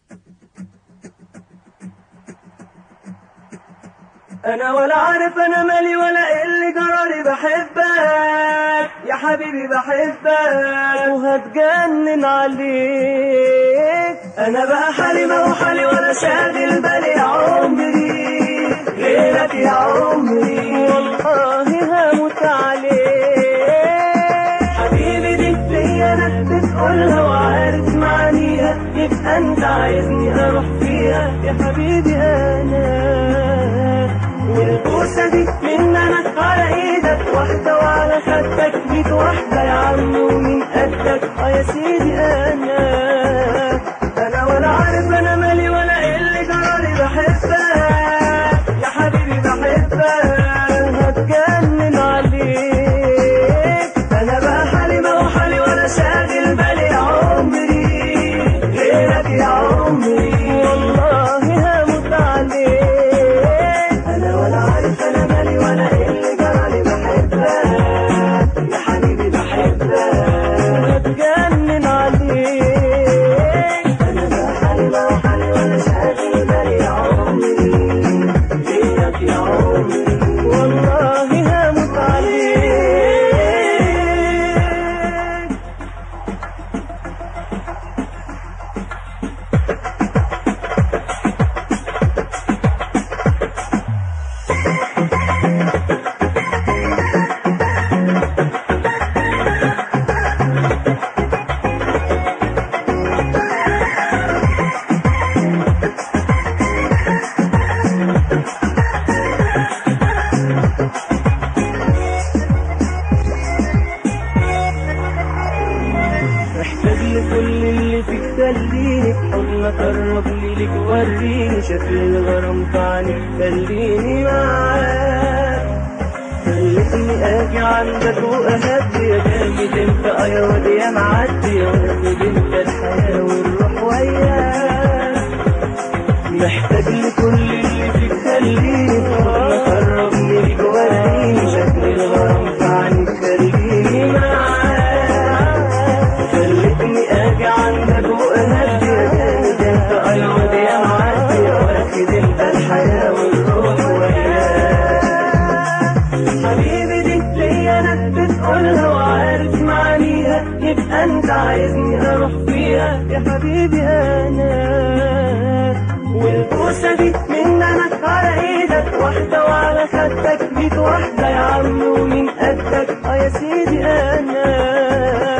انا ولا عارف انا مالي ولا ايه اللي جرالي بحبك يا حبيبي بحبك وهتجنن عليك انا بقى حالي ما هو حالي ولا شاغل بالي يا عمري غيرك يا عمري والله هموت عليك حبيبي دي ليا انا بتقولها وعارف معانيها يبقى انت عايزني اروح فيها يا حبيبي انا والبوسه دي من انا على ايدك واحده وعلى خدك ميت واحده يا عم ومين قدك اه يا سيدي انا انا ولا عارف انا مالي ولا ايه اللي جرالي بحبك يا حبيبي بحبك هتجنن عليك انا بقى حالي ما هو حالي ولا شاغل بالي يا عمري غيرك يا عمري والله هموت عليك انا ولا عارف انا مالي ولا ايه اللي جرالي بحبك يا حبيبي بحبك هتجنن عليك انا بقى حالي ما هو حالي ولا شاغل بالي يا عمري غيرك يا عمري والله هموت عليك محتاج لكل اللي فيك خليني حضنك قربني ليك وريني شكل الغرام في عينيك خليني معاك خلتني اجي عندك واهدي يا جامد انت اه يا واد يا معدي واخد انت الحياه والروح وياك محتاج لكل اللي فيك خليني حضنك قربني ليك وريني شكل الغرام في عينيك خليني معاك خلتني اجي عندك واهدي يا جامد انت ايوه يا معدي واخد انت الحياه والروح وياك حبيبي دي ليا انا بتقولها وعارف معانيها يبقى انت عايزني اروح فيها يا حبيبي انا والبوسه دي من انا على ايدك واحده وعلى خدك ميت واحده يا عم ومين قدك اه يا سيدي انا